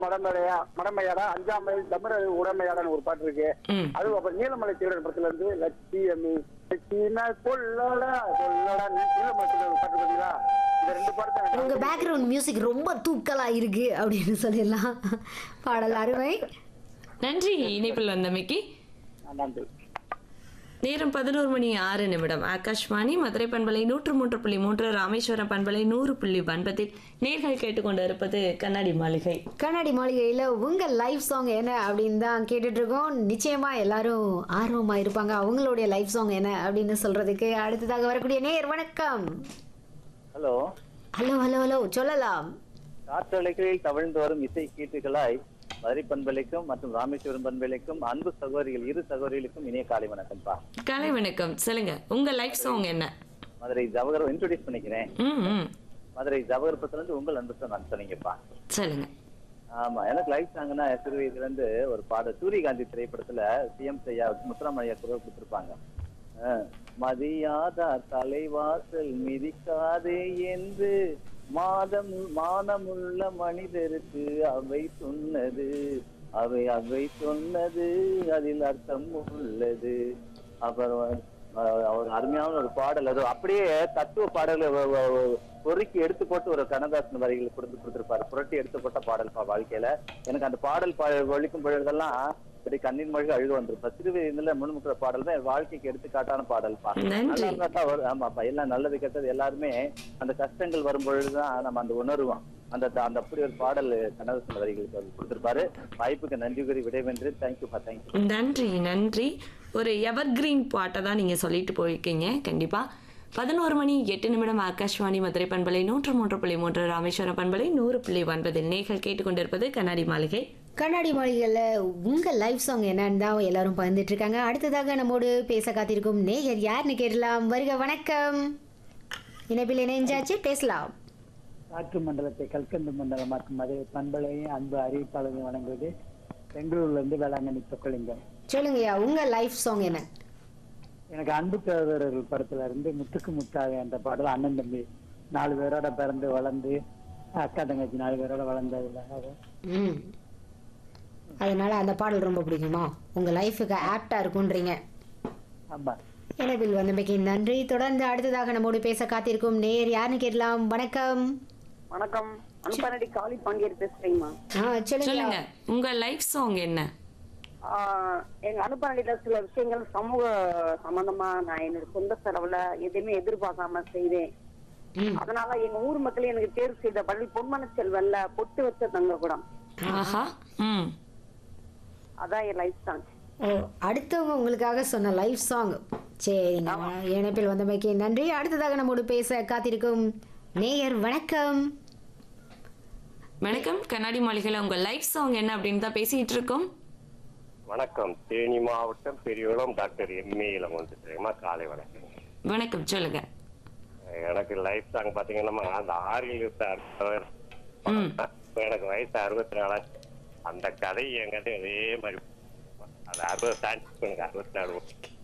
மடமடையா மடமையாடா அஞ்சாம் மைல் தமிழ் உடமையாடான்னு ஒரு பாட்டு இருக்கு ம் அது அப்புறம் நீலமலை தீவிர படத்துல இருந்து லட்சியமி லட்சியமா பொல்லடா பொல்லடா நீலமலை தீவிர ஒரு பாட்டு இருக்குங்களா இந்த ரெண்டு பாட்டு தான் உங்க பேக்ரவுண்ட் மியூசிக் ரொம்ப தூக்கலா இருக்கு அப்படின்னு சொல்லிடலாம் பாடல் அருமை நன்றி இணைப்பில் வந்தமைக்கு நான் நன்றி நேரம் பதினோரு மணி ஆறு நிமிடம் ஆகாஷ்வாணி மதுரை பண்பலை நூற்று மூன்று புள்ளி மூன்று ராமேஸ்வரம் பண்பலை நூறு புள்ளி ஒன்பதில் நேர்கள் கேட்டுக்கொண்டு இருப்பது கண்ணாடி மாளிகை கண்ணாடி மாளிகையில உங்க லைவ் சாங் என்ன அப்படின்னு தான் கேட்டுட்டு இருக்கோம் நிச்சயமா எல்லாரும் ஆர்வமா இருப்பாங்க அவங்களுடைய லைவ் சாங் என்ன அப்படின்னு சொல்றதுக்கு அடுத்ததாக வரக்கூடிய நேர் வணக்கம் ஹலோ ஹலோ ஹலோ ஹலோ சொல்லலாம் காற்றலைகளில் தவழ்ந்து வரும் இசை கீட்டுகளாய் மதுரை பண்பலைக்கும் மற்றும் ராமேஸ்வரம் பண்பலைக்கும் அன்பு சகோதரிகள் இரு சகோதரிகளுக்கும் இனிய காலை வணக்கம்ப்பா காலை வணக்கம் சொல்லுங்க உங்க லைஃப் சாங் என்ன மதுரை ஜவஹர் இன்ட்ரோடியூஸ் பண்ணிக்கிறேன் ம் ம் மதுரை ஜவஹர் இருந்து உங்கள் அன்பு சார் நான் சொன்னீங்கப்பா சொல்லுங்க ஆமா எனக்கு லைஃப் சாங்னா சிறு வயதுல இருந்து ஒரு பாடல் சூரியகாந்தி திரைப்படத்துல சிஎம் செய்யா முத்துராமலையா குரல் கொடுத்திருப்பாங்க அஹ், மதியாதா தலைவாசல் மிதிக்காதே என்று மாதம் மானமுள்ள மனிதருக்கு அவை சொன்னது அவை அவை சொன்னது அதில் அர்த்தம் உள்ளது அப்புறம் அஹ், ஒரு அருமையான ஒரு பாடல் அது அப்படியே தத்துவ பாடல்களை வ- வ- வ- பொறுக்கி எடுத்து போட்டு ஒரு கண்ணதாசன் வரிகள் கொடுத்து கொடுத்திருப்பாரு புரட்டி எடுத்து போட்ட பாடல் பா வாழ்க்கையில எனக்கு அந்த பாடல் பா ஒழிக்கும் பொழுதெல்லாம் இப்படி கண்ணின் மொழி அழுக வந்திருப்பா சிறு வயதுல முன்முக்கிற பாடல் தான் என் வாழ்க்கைக்கு எடுத்துக்காட்டான பாடல்பா நன்றி. நல்லா இருந்தா தான் வரும். ஆமாப்பா எல்லாம் நல்லது கெட்டது எல்லாருமே அந்த கஷ்டங்கள் வரும் பொழுதுதான் நம்ம அந்த உணர்வோம் அந்த அந்த அப்படி ஒரு பாடல் கண்ணதாசன் வரிகளுக்கு அவர் கொடுத்திருப்பாரு வாய்ப்புக்கு நன்றி கூறி விடைபென்று தேங்க்யூப்பா தேங்க்யூ நன்றி நன்றி ஒரு எவர்கிரீன் பாட்டை தான் நீங்கள் சொல்லிட்டு போயிருக்கீங்க கண்டிப்பாக பதினோரு மணி எட்டு நிமிடம் ஆகாஷ்வாணி மதுரை பண்பலை நூற்று மூன்று புள்ளி மூன்று ராமேஸ்வரம் பண்பலை நூறு புள்ளி ஒன்பதில் நேர்கள் கேட்டுக்கொண்டிருப்பது கண்ணாடி மாளிகை கண்ணாடி மாளிகையில உங்க லைவ் சாங் என்னன்னு தான் எல்லாரும் பகிர்ந்துட்டு இருக்காங்க அடுத்ததாக நம்மோடு பேச காத்திருக்கும் நேயர் யாருன்னு கேட்கலாம் வருக வணக்கம் இணைப்பில் இணைஞ்சாச்சு பேசலாம் காற்று மண்டலத்தை கல்கண்டு மண்டலமாக்கும் மதுரை பண்பலை அன்பு அறிவிப்பாளர்கள் வழங்குவது பெங்களூர்ல இருந்து வேளாங்கண்ணி சொக்கலிங்கம் சொல்லுங்கய்யா உங்க லைஃப் சாங் என்ன எனக்கு அன்பு சகோதரர்கள் படத்துல இருந்து முத்துக்கு முத்தாக என்ற பாடல் அண்ணன் தம்பி நாலு பேரோட பிறந்து வளர்ந்து அக்கா தங்கச்சி நாலு பேரோட வளர்ந்ததுல அது ம் அதனால அந்த பாடல் ரொம்ப பிடிக்குமா உங்க லைஃபுக்கு ஆப்டா இருக்குன்றீங்க ஆமா இணைப்பில் வந்தமைக்கு நன்றி தொடர்ந்து அடுத்ததாக நம்மோடு பேச காத்திருக்கும் நேயர் யாருன்னு கேட்கலாம் வணக்கம் வணக்கம் அன்பனடி காளி பாண்டியர் பேசுறீங்கம்மா ஆ சொல்லுங்க சொல்லுங்க உங்க லைஃப் சாங் என்ன ஆஹ் எங்க அனுப்பனடியில சில விஷயங்கள் சமூக சம்பந்தமா நான் என்னோட சொந்த செலவுல எதுவுமே எதிர்பார்க்காம செய்தேன் ம். அதனால எங்க ஊர் மக்கள் எனக்கு தேர்வு செய்த பள்ளி பொன்மன செல்வல்ல பொட்டு வச்ச தங்க கூடம் ஆஹா ம் அதான் என் லைஃப் தான் ஓ அடுத்தவங்க உங்களுக்காக சொன்ன லைவ் சாங் சரிங்க இணைப்பில் வந்தமைக்கு நன்றி அடுத்ததாக நம்மோடு பேச காத்திருக்கும் நேயர் வணக்கம் வணக்கம் கண்ணாடி மாளிகையில் உங்க லைஃப் சாங் என்ன அப்படின்னு தான் பேசிட்டு இருக்கோம் வணக்கம் தேனி மாவட்டம் பெரியகுளம் டாக்டர் எம்ஏ இளமந்துட்டுமா காலை வணக்கம் வணக்கம் சொல்லுங்க எனக்கு லைஃப் சாங் பாத்தீங்கன்னா அந்த ஆறில் இருந்த அறுபவர் ம் இப்ப எனக்கு வயசு அறுபத்தி நாலாச்சு அந்த கதை என்கிட்ட அதே மாதிரி அது அறுபது தாண்டி எனக்கு அறுபத்தி நாலு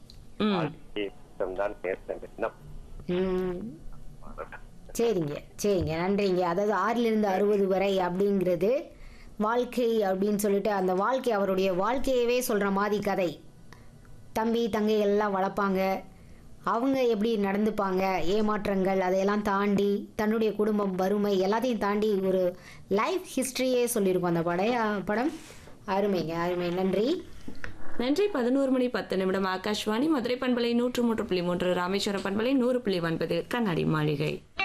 ம் தான் பேசுறேன் என்ன ம், சரிங்க சரிங்க நன்றிங்க அதாவது ஆறிலிருந்து அறுபது வரை அப்படிங்கிறது வாழ்க்கை அப்படின்னு சொல்லிட்டு அந்த வாழ்க்கை அவருடைய வாழ்க்கையவே சொல்கிற மாதிரி கதை தம்பி தங்கைகள் எல்லாம் வளர்ப்பாங்க அவங்க எப்படி நடந்துப்பாங்க ஏமாற்றங்கள் அதையெல்லாம் தாண்டி தன்னுடைய குடும்பம் வறுமை எல்லாத்தையும் தாண்டி ஒரு லைஃப் ஹிஸ்ட்ரியே சொல்லியிருக்கோம் அந்த படைய படம் அருமைங்க அருமை நன்றி நன்றி பதினோரு மணி பத்து நிமிடம் ஆகாஷ்வாணி மதுரை பண்பலை நூற்று மூன்று புள்ளி மூன்று ராமேஸ்வரம் பண்பலை நூறு புள்ளி ஒன்பது கண்ணாடி மாளிகை